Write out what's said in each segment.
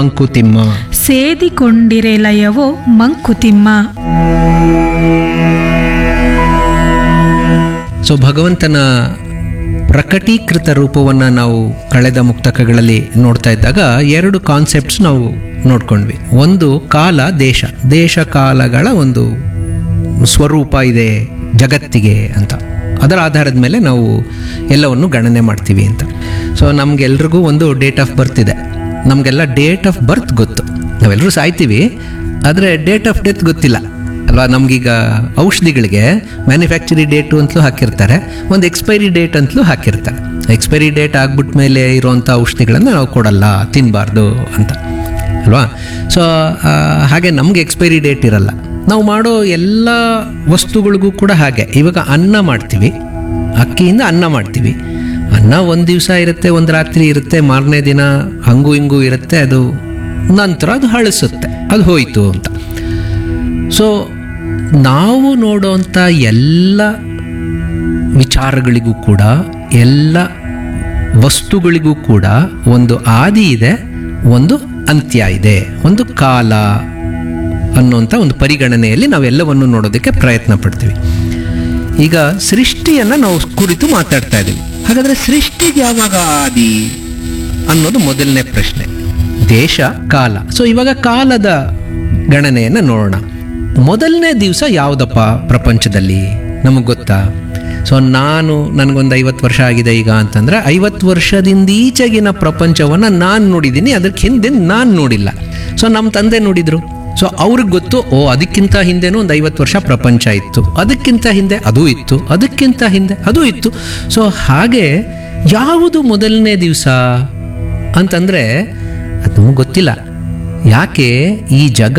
Mankutimma ಸೇದಿಕೊಂಡಿರೆಲಯವೋ Mankutimma so ಭಗವಂತನ ಪ್ರಕಟೀಕೃತ ರೂಪವನ್ನು ನಾವು ಕಳೆದ ಮುಕ್ತಕಗಳಲ್ಲಿ ನೋಡ್ತಾ ಇದ್ದಾಗ ಎರಡು ಕಾನ್ಸೆಪ್ಟ್ಸ್ ನಾವು ನೋಡ್ಕೊಂಡ್ವಿ ಒಂದು ಕಾಲ ದೇಶ ದೇಶ ಕಾಲಗಳ ಒಂದು ಸ್ವರೂಪ ಇದೆ ಜಗತ್ತಿಗೆ ಅಂತ ಅದರ ಆಧಾರದ ಮೇಲೆ ನಾವು ಎಲ್ಲವನ್ನು ಗಣನೆ ಮಾಡ್ತೀವಿ ಅಂತ ಸೊ ನಮಗೆಲ್ರಿಗೂ ಒಂದು ಡೇಟ್ ಆಫ್ ಬರ್ತ್ ಇದೆ ನಮಗೆಲ್ಲ ಡೇಟ್ ಆಫ್ ಬರ್ತ್ ಗೊತ್ತು ನಾವೆಲ್ಲರೂ ಸಾಯ್ತೀವಿ ಆದರೆ ಡೇಟ್ ಆಫ್ ಡೆತ್ ಗೊತ್ತಿಲ್ಲ ಅಲ್ವಾ ನಮಗೀಗ ಔಷಧಿಗಳಿಗೆ ಮ್ಯಾನುಫ್ಯಾಕ್ಚರಿ ಡೇಟು ಅಂತಲೂ ಹಾಕಿರ್ತಾರೆ ಒಂದು ಎಕ್ಸ್ಪೈರಿ ಡೇಟ್ ಅಂತಲೂ ಹಾಕಿರ್ತಾರೆ ಎಕ್ಸ್ಪೈರಿ ಡೇಟ್ ಆಗ್ಬಿಟ್ಟ ಮೇಲೆ ಇರುವಂಥ ಔಷಧಿಗಳನ್ನು ನಾವು ಕೊಡಲ್ಲ ತಿನ್ನಬಾರ್ದು ಅಂತ ಅಲ್ವಾ ಸೊ ಹಾಗೆ ನಮಗೆ ಎಕ್ಸ್ಪೈರಿ ಡೇಟ್ ಇರಲ್ಲ ನಾವು ಮಾಡೋ ಎಲ್ಲ ವಸ್ತುಗಳಿಗೂ ಕೂಡ ಹಾಗೆ ಇವಾಗ ಅನ್ನ ಮಾಡ್ತೀವಿ ಅಕ್ಕಿಯಿಂದ ಅನ್ನ ಮಾಡ್ತೀವಿ ಅನ್ನ ಒಂದು ದಿವಸ ಇರುತ್ತೆ ಒಂದು ರಾತ್ರಿ ಇರುತ್ತೆ ಮಾರನೇ ದಿನ ಹಂಗೂ ಹಿಂಗೂ ಇರುತ್ತೆ ಅದು ನಂತರ ಅದು ಹಳಸುತ್ತೆ ಅದು ಹೋಯಿತು ಅಂತ ಸೊ ನಾವು ನೋಡೋಂಥ ಎಲ್ಲ ವಿಚಾರಗಳಿಗೂ ಕೂಡ ಎಲ್ಲ ವಸ್ತುಗಳಿಗೂ ಕೂಡ ಒಂದು ಆದಿ ಇದೆ ಒಂದು ಅಂತ್ಯ ಇದೆ ಒಂದು ಕಾಲ ಅನ್ನೋಂಥ ಒಂದು ಪರಿಗಣನೆಯಲ್ಲಿ ನಾವೆಲ್ಲವನ್ನು ನೋಡೋದಕ್ಕೆ ಪ್ರಯತ್ನ ಪಡ್ತೀವಿ ಈಗ ಸೃಷ್ಟಿಯನ್ನು ನಾವು ಕುರಿತು ಮಾತಾಡ್ತಾ ಇದ್ದೀವಿ ಹಾಗಾದರೆ ಸೃಷ್ಟಿಗೆ ಯಾವಾಗ ಆದಿ ಅನ್ನೋದು ಮೊದಲನೇ ಪ್ರಶ್ನೆ ದೇಶ ಕಾಲ ಸೊ ಇವಾಗ ಕಾಲದ ಗಣನೆಯನ್ನು ನೋಡೋಣ ಮೊದಲನೇ ದಿವಸ ಯಾವುದಪ್ಪ ಪ್ರಪಂಚದಲ್ಲಿ ನಮಗೆ ಗೊತ್ತಾ ಸೊ ನಾನು ನನಗೊಂದು ಐವತ್ತು ವರ್ಷ ಆಗಿದೆ ಈಗ ಅಂತಂದರೆ ಐವತ್ತು ವರ್ಷದಿಂದ ಈಚೆಗಿನ ಪ್ರಪಂಚವನ್ನು ನಾನು ನೋಡಿದ್ದೀನಿ ಅದಕ್ಕೆ ಹಿಂದೆ ನಾನು ನೋಡಿಲ್ಲ ಸೊ ನಮ್ಮ ತಂದೆ ನೋಡಿದರು ಸೊ ಅವ್ರಿಗೆ ಗೊತ್ತು ಓ ಅದಕ್ಕಿಂತ ಹಿಂದೆನೂ ಒಂದು ಐವತ್ತು ವರ್ಷ ಪ್ರಪಂಚ ಇತ್ತು ಅದಕ್ಕಿಂತ ಹಿಂದೆ ಅದು ಇತ್ತು ಅದಕ್ಕಿಂತ ಹಿಂದೆ ಅದು ಇತ್ತು ಸೊ ಹಾಗೆ ಯಾವುದು ಮೊದಲನೇ ದಿವಸ ಅಂತಂದರೆ ಅದು ನಮಗೆ ಗೊತ್ತಿಲ್ಲ ಯಾಕೆ ಈ ಜಗ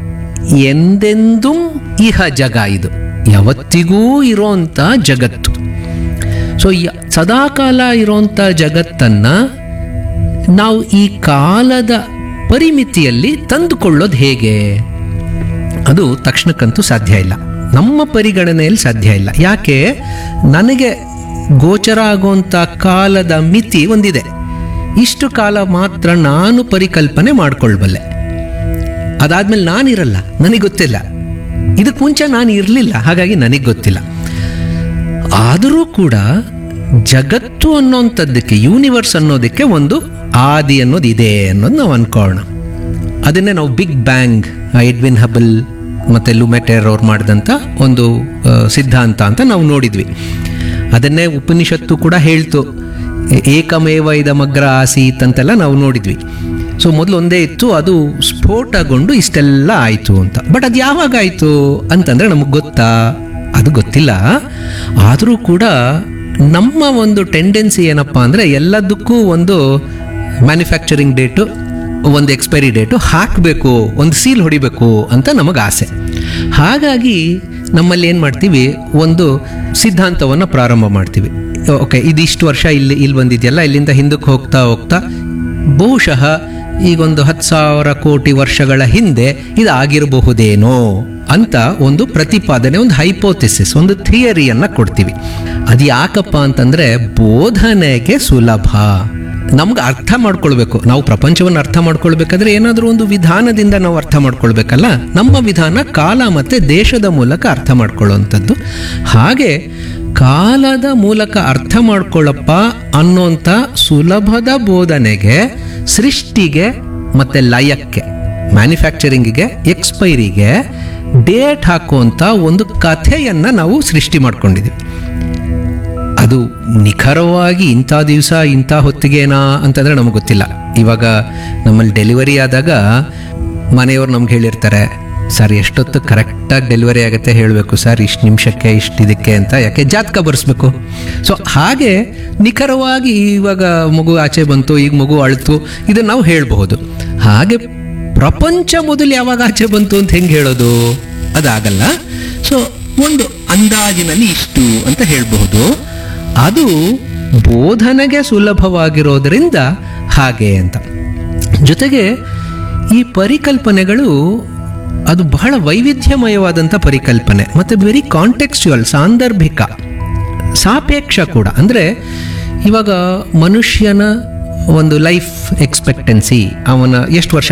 ಎಂದೆಂದೂ ಇಹ ಜಗ ಇದು ಯಾವತ್ತಿಗೂ ಇರೋಂಥ ಜಗತ್ತು ಸೊ ಯ- ಸದಾಕಾಲ ಇರೋಂಥ ಜಗತ್ತನ್ನು ನಾವು ಈ ಕಾಲದ ಪರಿಮಿತಿಯಲ್ಲಿ ತಂದುಕೊಳ್ಳೋದು ಹೇಗೆ ಅದು ತಕ್ಷಣಕ್ಕಂತೂ ಸಾಧ್ಯ ಇಲ್ಲ ನಮ್ಮ ಪರಿಗಣನೆಯಲ್ಲಿ ಸಾಧ್ಯ ಇಲ್ಲ ಯಾಕೆ ನನಗೆ ಗೋಚರ ಆಗುವಂಥ ಕಾಲದ ಮಿತಿ ಒಂದಿದೆ ಇಷ್ಟು ಕಾಲ ಮಾತ್ರ ನಾನು ಪರಿಕಲ್ಪನೆ ಮಾಡ್ಕೊಳ್ಬಲ್ಲೆ ಅದಾದ್ಮೇಲೆ ನಾನಿರಲ್ಲ ನನಗೆ ಗೊತ್ತಿಲ್ಲ ಇದಕ್ಕೆ ಮುಂಚೆ ನಾನು ಇರಲಿಲ್ಲ ಹಾಗಾಗಿ ನನಗೆ ಗೊತ್ತಿಲ್ಲ ಆದರೂ ಕೂಡ ಜಗತ್ತು ಅನ್ನೋಂಥದ್ದಕ್ಕೆ ಯೂನಿವರ್ಸ್ ಅನ್ನೋದಕ್ಕೆ ಒಂದು ಆದಿ ಅನ್ನೋದು ಇದೆ ಅನ್ನೋದು ನಾವು ಅನ್ಕೊಳ್ಳೋಣ ಅದನ್ನೇ ನಾವು ಬಿಗ್ ಬ್ಯಾಂಗ್ ಎಡ್ವಿನ್ ಹಬಲ್ ಮತ್ತು ಲುಮೆಟೆರ್ ಅವ್ರು ಮಾಡಿದಂಥ ಒಂದು ಆ, ಸಿದ್ಧಾಂತ ಅಂತ ನಾವು ನೋಡಿದ್ವಿ ಅದನ್ನೇ ಉಪನಿಷತ್ತು ಕೂಡ ಹೇಳ್ತು ಏ- ಏಕಮೇವ ಇದಮಗ್ರ ಆಸೀತ್ ಅಂತೆಲ್ಲ ನಾವು ನೋಡಿದ್ವಿ ಸೊ ಮೊದಲು ಒಂದೇ ಇತ್ತು ಅದು ಸ್ಫೋಟಗೊಂಡು ಇಷ್ಟೆಲ್ಲ ಆಯಿತು ಅಂತ ಬಟ್ ಅದು ಯಾವಾಗ ಆಯಿತು ಅಂತಂದರೆ ನಮಗೆ ಗೊತ್ತಾ ಅದು ಗೊತ್ತಿಲ್ಲ ಆದರೂ ಕೂಡ ನಮ್ಮ ಒಂದು ಟೆಂಡೆನ್ಸಿ ಏನಪ್ಪ ಅಂದರೆ ಎಲ್ಲದಕ್ಕೂ ಒಂದು ಮ್ಯಾನುಫ್ಯಾಕ್ಚರಿಂಗ್ ಡೇಟು ಒಂದು ಎಕ್ಸ್ಪೈರಿ ಡೇಟು ಹಾಕಬೇಕು ಒಂದು ಸೀಲ್ ಹೊಡಿಬೇಕು ಅಂತ ನಮಗೆ ಆಸೆ ಹಾಗಾಗಿ ನಮ್ಮಲ್ಲಿ ಏನು ಮಾಡ್ತೀವಿ ಒಂದು ಸಿದ್ಧಾಂತವನ್ನು ಪ್ರಾರಂಭ ಮಾಡ್ತೀವಿ ಓಕೆ ಇದಿಷ್ಟು ವರ್ಷ ಇಲ್ಲಿ ಇಲ್ಲಿ ಬಂದಿದೆಯಲ್ಲ ಇಲ್ಲಿಂದ ಹಿಂದಕ್ಕೆ ಹೋಗ್ತಾ ಹೋಗ್ತಾ ಬಹುಶಃ ಈಗೊಂದು ಹತ್ತು ಸಾವಿರ ಕೋಟಿ ವರ್ಷಗಳ ಹಿಂದೆ ಇದು ಆಗಿರಬಹುದೇನೋ ಅಂತ ಒಂದು ಪ್ರತಿಪಾದನೆ ಒಂದು ಹೈಪೋಥಿಸಿಸ್ ಒಂದು ಥಿಯರಿಯನ್ನು ಕೊಡ್ತೀವಿ ಅದು ಯಾಕಪ್ಪ ಅಂತಂದರೆ ಬೋಧನೆಗೆ ಸುಲಭ ನಮ್ಗೆ ಅರ್ಥ ಮಾಡ್ಕೊಳ್ಬೇಕು ನಾವು ಪ್ರಪಂಚವನ್ನು ಅರ್ಥ ಮಾಡ್ಕೊಳ್ಬೇಕಾದ್ರೆ ಏನಾದರೂ ಒಂದು ವಿಧಾನದಿಂದ ನಾವು ಅರ್ಥ ಮಾಡ್ಕೊಳ್ಬೇಕಲ್ಲ ನಮ್ಮ ವಿಧಾನ ಕಾಲ ಮತ್ತು ದೇಶದ ಮೂಲಕ ಅರ್ಥ ಮಾಡ್ಕೊಳ್ಳುವಂಥದ್ದು ಹಾಗೆ ಕಾಲದ ಮೂಲಕ ಅರ್ಥ ಮಾಡ್ಕೊಳ್ಳಪ್ಪ ಅನ್ನೋಂಥ ಸುಲಭದ ಬೋಧನೆಗೆ ಸೃಷ್ಟಿಗೆ ಮತ್ತು ಲಯಕ್ಕೆ ಮ್ಯಾನುಫ್ಯಾಕ್ಚರಿಂಗಿಗೆ ಎಕ್ಸ್ಪೈರಿಗೆ ಡೇಟ್ ಹಾಕುವಂಥ ಒಂದು ಕಥೆಯನ್ನು ನಾವು ಸೃಷ್ಟಿ ಮಾಡ್ಕೊಂಡಿದ್ದೀವಿ ಅದು ನಿಖರವಾಗಿ ಇಂಥ ದಿವಸ ಇಂಥ ಹೊತ್ತಿಗೆನಾ ಅಂತಂದರೆ ನಮಗೆ ಗೊತ್ತಿಲ್ಲ ಇವಾಗ ನಮ್ಮಲ್ಲಿ ಡೆಲಿವರಿ ಆದಾಗ ಮನೆಯವ್ರು ನಮ್ಗೆ ಹೇಳಿರ್ತಾರೆ ಸರ್ ಎಷ್ಟೊತ್ತು ಕರೆಕ್ಟಾಗಿ ಡೆಲಿವರಿ ಆಗುತ್ತೆ ಹೇಳಬೇಕು ಸರ್ ಇಷ್ಟು ನಿಮಿಷಕ್ಕೆ ಇಷ್ಟು ಇದಕ್ಕೆ ಅಂತ ಯಾಕೆ ಜಾತಕ ಬರೆಸ್ಬೇಕು ಸೊ ಹಾಗೆ ನಿಖರವಾಗಿ ಇವಾಗ ಮಗು ಆಚೆ ಬಂತು ಈಗ ಮಗು ಅಳ್ತು ಇದನ್ನು ನಾವು ಹೇಳಬಹುದು ಹಾಗೆ ಪ್ರಪಂಚ ಮೊದಲು ಯಾವಾಗ ಆಚೆ ಬಂತು ಅಂತ ಹೆಂಗೆ ಹೇಳೋದು ಅದಾಗಲ್ಲ ಸೊ ಒಂದು ಅಂದಾಜಿನಲ್ಲಿ ಇಷ್ಟು ಅಂತ ಹೇಳಬಹುದು ಅದು ಬೋಧನೆಗೆ ಸುಲಭವಾಗಿರೋದ್ರಿಂದ ಹಾಗೆ ಅಂತ ಜೊತೆಗೆ ಈ ಪರಿಕಲ್ಪನೆಗಳು ಅದು ಬಹಳ ವೈವಿಧ್ಯಮಯವಾದಂಥ ಪರಿಕಲ್ಪನೆ ಮತ್ತು ವೆರಿ ಕಾಂಟೆಕ್ಸ್ಚುಯಲ್ ಸಾಂದರ್ಭಿಕ ಸಾಪೇಕ್ಷ ಕೂಡ ಅಂದರೆ ಇವಾಗ ಮನುಷ್ಯನ ಒಂದು ಲೈಫ್ ಎಕ್ಸ್ಪೆಕ್ಟೆನ್ಸಿ ಅವನ ಎಷ್ಟು ವರ್ಷ